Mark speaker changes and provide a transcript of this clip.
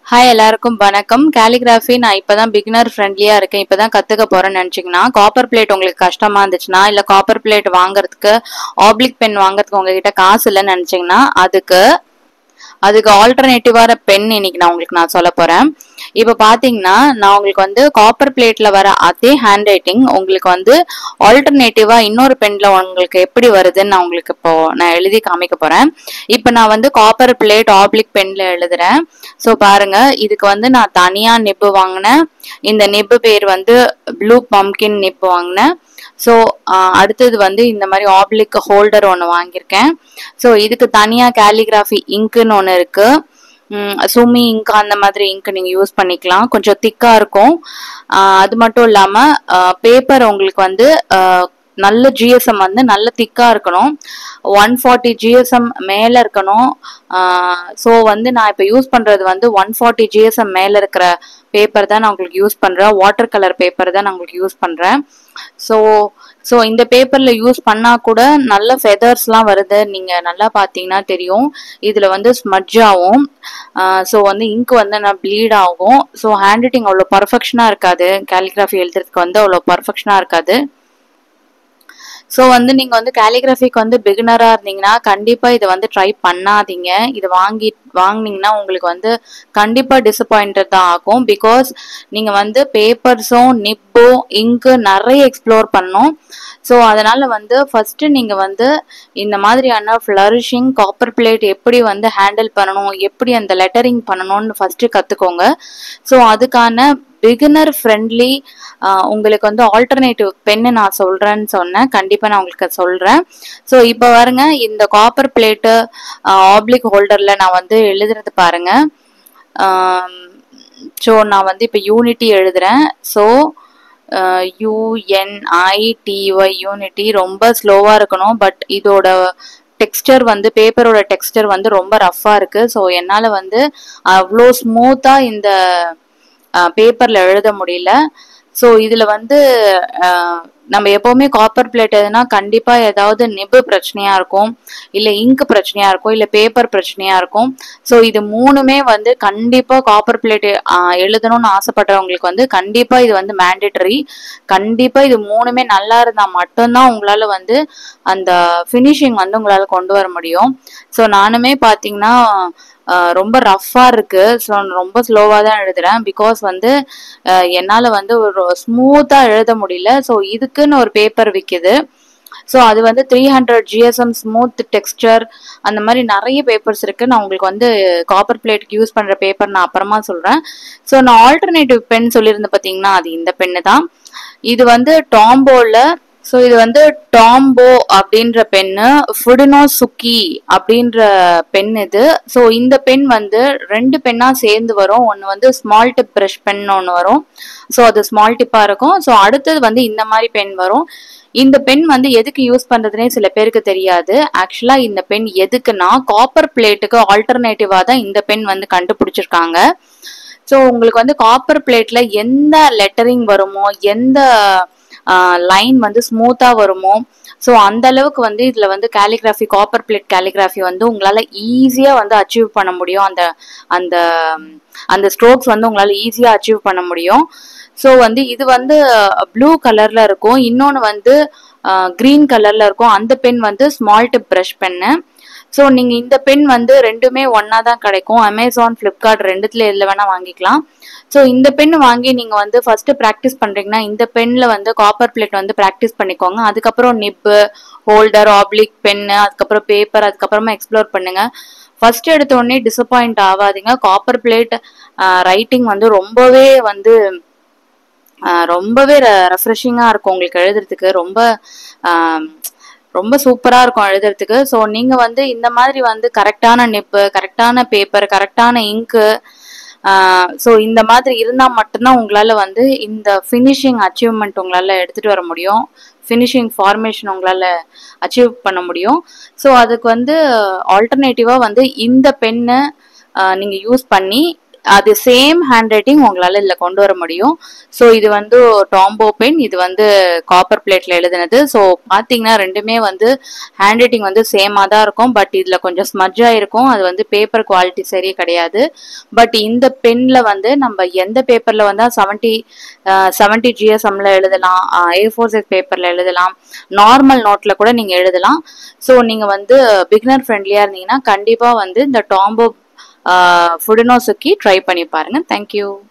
Speaker 1: hi எல்லாருக்கும் வணக்கம் calligraphy நான் இப்பதான் பிகினர் ஃப்ரெண்ட்லியா இருக்கேன் இப்பதான் கத்துக்க போறேன்னு நினைச்சீங்கன்னா காப்பர் பிளேட் உங்களுக்கு கஷ்டமா இருந்துச்சுன்னா இல்ல காப்பர் பிளேட் வாங்குறதுக்கு ஆப்ளிக் பென் வாங்குறதுக்கு உங்ககிட்ட காசு இல்லைன்னு நினைச்சீங்கன்னா அதுக்கு அதுக்கு ஆல்டர்னேட்டிவான பென் இன்னைக்கு நான் உங்களுக்கு நான் சொல்ல போறேன் இப்போ பாத்தீங்கன்னா நான் உங்களுக்கு வந்து காப்பர் பிளேட்ல வர அதே ஹேண்ட் ரைட்டிங் உங்களுக்கு வந்து ஆல்டர்னேட்டிவா இன்னொரு பென்ல உங்களுக்கு எப்படி வருதுன்னு நான் உங்களுக்கு இப்போ நான் எழுதி காமிக்க போறேன் இப்போ நான் வந்து காப்பர் பிளேட் ஆப்ளிக் பென்ல எழுதுறேன் ஸோ பாருங்க இதுக்கு வந்து நான் தனியா நிப்பு வாங்கினேன் இந்த நிப்பு பேர் வந்து ப்ளூ பம்கின் நிப்பு வாங்கினேன் ஸோ அடுத்தது வந்து இந்த மாதிரி ஆப்ளிக் ஹோல்டர் ஒன்று வாங்கியிருக்கேன் ஸோ இதுக்கு தனியாக கேலிகிராஃபி இங்க்குன்னு ஒன்று இருக்கு சுமி இங்க் அந்த மாதிரி இங்க் நீங்கள் யூஸ் பண்ணிக்கலாம் கொஞ்சம் திக்காக இருக்கும் ஆஹ் அது மட்டும் இல்லாமல் பேப்பர் உங்களுக்கு வந்து ஆஹ் நல்ல ஜிஎஸ்எம் வந்து நல்ல திக்காக இருக்கணும் ஒன் ஃபார்ட்டி ஜிஎஸ்எம் மேலே இருக்கணும் ஸோ வந்து நான் இப்போ யூஸ் பண்ணுறது வந்து ஒன் ஃபார்ட்டி ஜிஎஸ்எம் மேலே இருக்கிற பேப்பர் தான் நான் உங்களுக்கு யூஸ் பண்ணுறேன் வாட்டர் கலர் பேப்பர் தான் நான் உங்களுக்கு யூஸ் பண்ணுறேன் ஸோ ஸோ இந்த பேப்பரில் யூஸ் பண்ணால் கூட நல்ல ஃபெதர்ஸ்லாம் வருது நீங்கள் நல்லா பார்த்தீங்கன்னா தெரியும் இதில் வந்து ஸ்மட்ஜ் ஆகும் ஸோ வந்து இங்க் வந்து நான் ப்ளீட் ஆகும் ஸோ ஹேண்ட் ரைட்டிங் அவ்வளோ பர்ஃபெக்ஷனாக இருக்காது கேலிகிராஃபி எழுதுறதுக்கு வந்து அவ்வளோ பர்ஃபெக்ஷனாக இருக்காது ஸோ வந்து நீங்கள் வந்து கேலிகிராஃபிக்கு வந்து பிகினராக இருந்தீங்கன்னா கண்டிப்பாக இதை வந்து ட்ரை பண்ணாதீங்க இது வாங்கி வாங்கினீங்கன்னா உங்களுக்கு வந்து கண்டிப்பாக டிசப்பாயிண்டட் தான் ஆகும் பிகாஸ் நீங்கள் வந்து பேப்பர்ஸும் நிப்பும் இங்கு நிறைய எக்ஸ்ப்ளோர் பண்ணணும் ஸோ அதனால வந்து ஃபர்ஸ்ட் நீங்கள் வந்து இந்த மாதிரியான ஃப்ளரிஷிங் காப்பர் பிளேட் எப்படி வந்து ஹேண்டில் பண்ணணும் எப்படி அந்த லெட்டரிங் பண்ணணும்னு ஃபர்ஸ்ட் கற்றுக்கோங்க ஸோ அதுக்கான பிகினர் ஃப்ரெண்ட்லி உங்களுக்கு வந்து ஆல்டர்னேட்டிவ் பென்னு நான் சொல்கிறேன்னு சொன்னேன் கண்டிப்பாக நான் உங்களுக்கு சொல்கிறேன் ஸோ இப்போ பாருங்க இந்த காப்பர் பிளேட்டு ஆப்ளிக் ஹோல்டரில் நான் வந்து எழுதுறது பாருங்க ஸோ நான் வந்து இப்போ யூனிட்டி எழுதுறேன் ஸோ யூஎன்ஐடிஒய் யூனிட்டி ரொம்ப ஸ்லோவாக இருக்கணும் பட் இதோட டெக்ஸ்டர் வந்து பேப்பரோட டெக்ஸ்டர் வந்து ரொம்ப ரஃப்பாக இருக்குது ஸோ என்னால் வந்து அவ்வளோ ஸ்மூத்தாக இந்த பேப்பரில் எழுத முடியல ஸோ இதில் வந்து நம்ம எப்போவுமே காப்பர் பிளேட் எதுனா கண்டிப்பாக ஏதாவது நிபு பிரச்சனையாக இருக்கும் இல்லை இங்க் பிரச்சனையாக இருக்கும் இல்லை பேப்பர் பிரச்சனையாக இருக்கும் ஸோ இது மூணுமே வந்து கண்டிப்பாக காப்பர் பிளேட் எழுதணும்னு ஆசைப்படுறவங்களுக்கு வந்து கண்டிப்பாக இது வந்து மேண்டேட்டரி கண்டிப்பாக இது மூணுமே நல்லா இருந்தால் மட்டும்தான் உங்களால் வந்து அந்த ஃபினிஷிங் வந்து உங்களால் கொண்டு வர முடியும் ஸோ நானுமே பார்த்தீங்கன்னா ரொம்ப ரஃப்பாக இருக்கு ஸோ ரொம்ப ஸ்லோவாக தான் எழுதுறேன் பிகாஸ் வந்து என்னால் வந்து ஒரு ஸ்மூத்தாக எழுத முடியல ஸோ இதுக்குன்னு ஒரு பேப்பர் விற்கிது ஸோ அது வந்து three hundred GSM smooth texture அந்த மாதிரி நிறைய பேப்பர்ஸ் இருக்கு நான் உங்களுக்கு வந்து காப்பர் பிளேட்டுக்கு யூஸ் பண்ணுற பேப்பர் நான் அப்புறமா சொல்கிறேன் ஸோ நான் ஆல்டர்னேட்டிவ் பென் சொல்லியிருந்தேன் பார்த்தீங்கன்னா அது இந்த பென்னு தான் இது வந்து டாம்போவில் ஸோ இது வந்து டாம்போ அப்படின்ற பென்னு ஃபுடினோ சுக்கி அப்படின்ற பென் இது ஸோ இந்த பென் வந்து ரெண்டு பென்னாக சேர்ந்து வரும் ஒன்று வந்து ஸ்மால் டிப் ப்ரஷ் பென் ஒன்று வரும் ஸோ அது ஸ்மால் டிப்பாக இருக்கும் ஸோ அடுத்தது வந்து இந்த மாதிரி பென் வரும் இந்த பென் வந்து எதுக்கு யூஸ் பண்ணுறதுனே சில பேருக்கு தெரியாது ஆக்சுவலாக இந்த பென் எதுக்குன்னா காப்பர் பிளேட்டுக்கு ஆல்டர்னேட்டிவாக தான் இந்த பென் வந்து கண்டுபிடிச்சிருக்காங்க ஸோ உங்களுக்கு வந்து காப்பர் பிளேட்டில் எந்த லெட்டரிங் வருமோ எந்த லைன் வந்து ஸ்மூத்தாக வருமோ ஸோ அந்த அளவுக்கு வந்து இதில் வந்து கேலிகிராஃபி காப்பர் பிளேட் கேலிகிராஃபி வந்து உங்களால் ஈஸியாக வந்து அச்சீவ் பண்ண முடியும் அந்த அந்த அந்த ஸ்ட்ரோக்ஸ் வந்து உங்களால் ஈஸியாக அச்சீவ் பண்ண முடியும் ஸோ வந்து இது வந்து ப்ளூ கலரில் இருக்கும் இன்னொன்று வந்து க்ரீன் கலரில் இருக்கும் அந்த பென் வந்து small tip brush pen so நீங்கள் இந்த பென் வந்து ரெண்டுமே ஒன்றா தான் கிடைக்கும் அமேசான் ஃப்ளிப்கார்ட் ரெண்டுத்துல எதில் வேணால் வாங்கிக்கலாம் ஸோ இந்த பென் வாங்கி நீங்கள் வந்து ஃபஸ்ட்டு ப்ராக்டிஸ் பண்ணுறீங்கன்னா இந்த பென்னில் வந்து காப்பர் பிளேட் வந்து ப்ராக்டிஸ் பண்ணிக்கோங்க அதுக்கப்புறம் நிப்பு ஹோல்டர் ஆப்ளிக் பென்னு அதுக்கப்புறம் பேப்பர் அதுக்கப்புறமா எக்ஸ்ப்ளோர் பண்ணுங்க ஃபர்ஸ்ட் எடுத்த உடனே டிசப்பாயிண்ட் ஆகாதீங்க காப்பர் பிளேட் ரைட்டிங் வந்து ரொம்பவே வந்து ரொம்பவே ரெஃப்ரெஷிங்காக இருக்கும் உங்களுக்கு எழுதுறதுக்கு ரொம்ப ரொம்ப சூப்பராக இருக்கும் எழுதுறதுக்கு ஸோ நீங்கள் வந்து இந்த மாதிரி வந்து கரெக்டான நிப்பு கரெக்டான பேப்பர் கரெக்டான இங்க்கு ஸோ இந்த மாதிரி இருந்தால் மட்டும்தான் உங்களால் வந்து இந்த ஃபினிஷிங் அச்சீவ்மெண்ட் உங்களால் எடுத்துகிட்டு வர முடியும் ஃபினிஷிங் ஃபார்மேஷன் உங்களால் அச்சீவ் பண்ண முடியும் ஸோ அதுக்கு வந்து ஆல்டர்னேட்டிவாக வந்து இந்த பெண்ணை நீங்கள் யூஸ் பண்ணி அது சேம் ஹேண்ட் ரைட்டிங் உங்களால இதுல கொண்டு வர முடியும் ஸோ இது வந்து டாம்போ பென் இது வந்து காப்பர் பிளேட்ல எழுதுனது ஸோ பாத்தீங்கன்னா ரெண்டுமே வந்து ஹேண்ட் ரைட்டிங் வந்து சேமா தான் இருக்கும் பட் இதுல கொஞ்சம் ஸ்மஜ் ஆயிருக்கும் அது வந்து பேப்பர் குவாலிட்டி சரி கிடையாது பட் இந்த பென்ல வந்து நம்ம எந்த பேப்பர்ல வந்தா செவன்டி செவன்டி ஜிஎஸ்எம்ல எழுதலாம் ஏ ஃபோர் சைஸ் பேப்பர்ல எழுதலாம் நார்மல் நோட்ல கூட நீங்க எழுதலாம் ஸோ நீங்க வந்து பிகினர் ஃப்ரெண்ட்லியா இருந்தீங்கன்னா கண்டிப்பா வந்து இந்த டாம்போ ஃபுடனோசுக்கி ட்ரை பண்ணி பாருங்க தேங்க்யூ